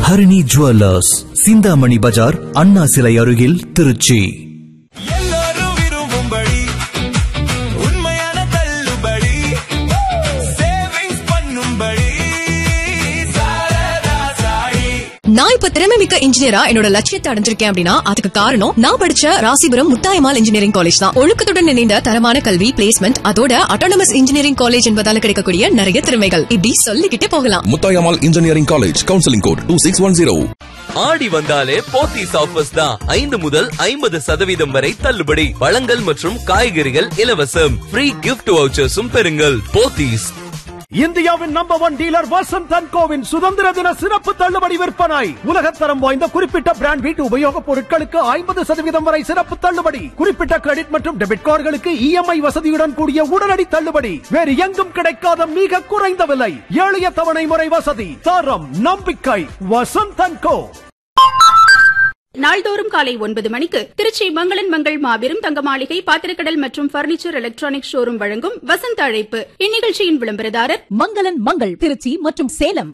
Harini jewellers Chintamani பஜார் அண்ணா சிலை அருகில் திருச்சி எல்லாரும் விரும்பும்படி உண்மையான தள்ளுபடி சேவிங்ஸ் பண்ணும்படி சாரதா சாயி நான் இப்ப திறமை மிக்க இன்ஜினியரா என்னோட லட்சியத்தை அடைஞ்சிருக்கேன் அப்படின்னா அதுக்கு காரணம் நான் படிச்ச ராசிபுரம் முத்தாயமால் இன்ஜினியரிங் காலேஜ் தான் ஒழுக்கத்துடன் இணைந்த தரமான கல்வி பிளேஸ்மெண்ட் அதோட அட்டானமஸ் இன்ஜினியரிங் காலேஜ் என்பதால கிடைக்கக்கூடிய நிறைய திறமைகள் இப்படி சொல்லிக்கிட்டே போகலாம் Muthayammal engineering college counselling code two six one zero Aadi வந்தாலே போத்தீஸ் ஆஃபர்ஸ் தான் ஐந்து முதல் ஐம்பது சதவீதம் வரை தள்ளுபடி பழங்கள் மற்றும் காய்கறிகள் இலவசம் ஃப்ரீ கிஃப்ட் வவுச்சர்ஸும் பெறுங்கள் போத்தீஸ் இந்தியாவின் number one dealer Vasanth and கோவின் சுதந்திர தின சிறப்பு தள்ளுபடி விற்பனை உலகத்தரம் வாய்ந்த குறிப்பிட்ட பிராண்ட் வீட்டு உபயோகப் பொருட்களுக்கு ஐம்பது சதவீதம் வரை சிறப்பு தள்ளுபடி குறிப்பிட்ட கிரெடிட் மற்றும் டெபிட் கார்டுகளுக்கு இஎம்ஐ வசதியுடன் கூடிய உடனடி தள்ளுபடி வேறு எங்கும் கிடைக்காத மிக குறைந்த விலை எளிய தவணை முறை வசதி தரம் நம்பிக்கை வசந்த் அண்ட் கோ நாள்தோறும் காலை ஒன்பது மணிக்கு திருச்சி மங்களன் மங்கள் மாபெரும் தங்க மாளிகை பாத்திரக்கடல் மற்றும் பர்னிச்சர் எலக்ட்ரானிக் ஷோரூம் வழங்கும் வசந்த அழைப்பு இந்நிகழ்ச்சியின் விளம்பரதாரர் மங்களன் மங்கள் திருச்சி மற்றும் சேலம்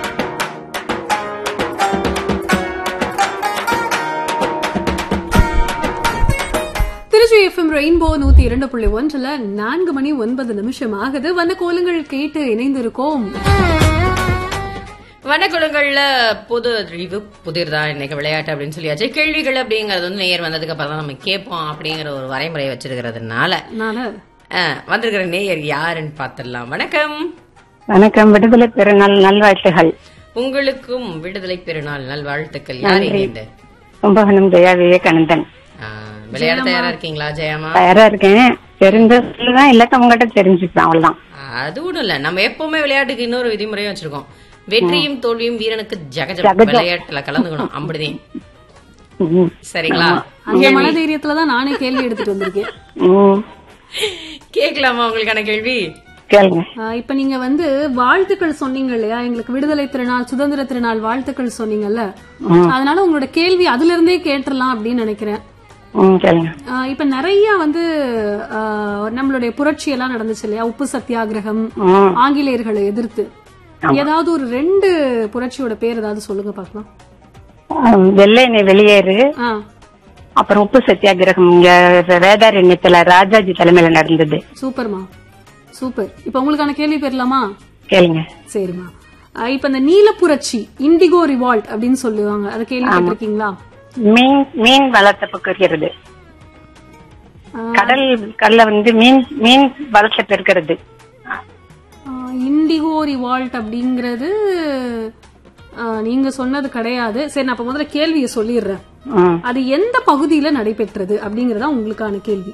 திருச்சி எஃப்எம் ரெயின்போ நூத்தி இரண்டு புள்ளி ஒன்றுல நான்கு மணி ஒன்பது நிமிஷம் ஆகுது வந்த கோலங்கள் கேட்டு இணைந்திருக்கோம் வனக்குழுங்கள்ல புது அறிவு புதிர்தா இன்னைக்கு விளையாட்டு அப்படின்னு சொல்லியாச்சு கேள்விகள் அப்படிங்கறது வந்து நேயர் வந்ததுக்கு அப்புறம் தான் நம்ம கேட்போம் அப்படிங்கிற ஒரு வரைமுறையை வச்சிருக்கிறதுனால நானு அஹ், வந்திருக்கிற நேயர் யாருன்னு பார்த்திடலாம் வணக்கம் வணக்கம் விடுதலை பெருநாள் நல்வாழ்த்துகள் உங்களுக்கும் விடுதலை பெருநாள் நல்வாழ்த்துக்கள் யார் நன்றி. இணைந்து கும்பகோணம் ஜெயா விவேகானந்தன் அஹ், விளையாட தயாரா இருக்கீங்களா ஜெயமா தயாரா இருக்கேன் தெரிஞ்ச சொல்லுதான் இல்லாட்ட உங்ககிட்ட தெரிஞ்சுப்பேன் அவ்வளவுதான் அது ஒண்ணும் இல்ல நம்ம எப்பவுமே விளையாட்டுக்கு இன்னொரு விதிமுறையும் வச்சிருக்கோம் வெற்றியும் தோல்வியும் வீரனுக்கு ஜகஜம் ஜகஜம். விளையாட்டுல கலந்துக்கணும் அப்படிதான் ம். சரிங்களா அந்த மனதைரியத்துல தான் நானே கேள்வி எடுத்துட்டு வந்திருக்கேன் ம். கேட்கலாமா உங்களுக்கான கேள்வி கேளுங்க ஆஹ் இப்ப நீங்க வந்து வாழ்த்துக்கள் சொன்னீங்க இல்லையா எங்களுக்கு விடுதலை திருநாள் சுதந்திர திருநாள் வாழ்த்துக்கள் சொன்னீங்கல்ல அதனால உங்களோட கேள்வி அதுல இருந்தே கேட்டுறலாம் அப்படின்னு நினைக்கிறேன் ம், கேளுங்க ஆஹ் இப்ப நிறைய வந்து ஆஹ் நம்மளுடைய புரட்சி எல்லாம் நடந்துச்சு இல்லையா உப்பு சத்தியாகிரகம் ம். ஆங்கிலேயர்களை எதிர்த்து ஏதாவது ஒரு ரெண்டு புரட்சியோட பேர் ஏதாவது சொல்லுங்க பாக்கலாம் ஆம், வெள்ளை நீ வெளியேறு ஆ அப்புறம் உப்பு சத்தியாகிரகம் இங்க வேதாரண்யத்துல ராஜாஜி தலைமையில நடந்தது சூப்பர்மா சூப்பர் இப்ப உங்களுக்கான கேள்வி பெறலாமா கேளுங்க சரிம்மா ஆஹ் இப்ப இந்த நீல புரட்சி இண்டிகோ ரிவால்ட் அப்படின்னு சொல்லுவாங்க அதை கேள்விப்பட்டிருக்கீங்களா மீன் மீன் வளர்த்த பக்குறது ஆஹ் கடல் கடல்ல வந்து மீன் மீன் வளர்த்த பெருக்கிறது ஆஹ் இண்டிகோ ரிவால்ட் அப்படிங்கிறது ஆஹ் நீங்க சொன்னது கிடையாது சரி நான் அப்ப முதல்ல கேள்வியை சொல்லிடுறேன் ம். அது எந்த பகுதியில நடைபெற்றது அப்படிங்கறதா உங்களுக்கான கேள்வி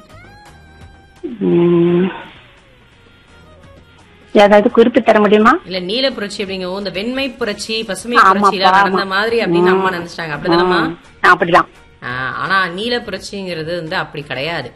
ம். ஏதாவது குறிப்பு தர முடியுமா இல்ல நீல புரட்சி அப்படிங்கவும் இந்த வெண்மை புரட்சி பசுமை ஆமாப்பா, புரட்சி எல்லாம் நடந்த ஆமா. மாதிரி அப்படின்னு ம். அம்மா நினைச்சிட்டாங்க அப்படிதானம்மா ம், அப்படிதான் ஆ, ஆனா நீல புரட்சிங்கிறது வந்து அப்படி கிடையாது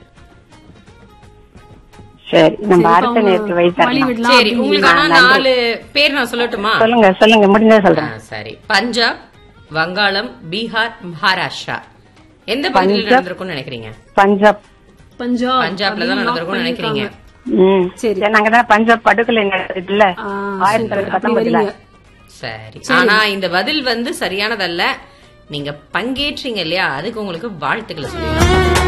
சரி நம்ம சரி, அடுத்த இப்ப நேரத்து அவங்க வைத்தரலாம் வழி விடலாம் சரி உங்களுக்கு ஆனா நன்றி. நாலு பேர் நான் சொல்லட்டுமா சொல்லுங்க சொல்லுங்க முடிஞ்சா ஆ, சொல்றேன் சரி பஞ்சாப் வங்காளம் பீகார் மகாராஷ்டிரா எந்த பகுதியில் பஞ்சாப். நடந்திருக்கும்னு நினைக்கிறீங்க பஞ்சாப் பஞ்சாப் பஞ்சாப்ல தான் அப்படின்னு நடந்திருக்கும்னு lock நினைக்கிறீங்க பண்ணிருக்காங்க. ம் சரி. சரி நாங்க தான் பஞ்சாப் படுகொலை நடக்குதுல்ல ஆ, ஆயிரத்தி சரி, தொள்ளாயிரத்தி அப்படி பத்தொன்பதுல வரீங்க. சரி ஆனா இந்த பதில் வந்து சரியானதல்ல நீங்க பங்கேற்றீங்க இல்லையா அதுக்கு உங்களுக்கு வாழ்த்துக்களை சொல்லிடுறேன்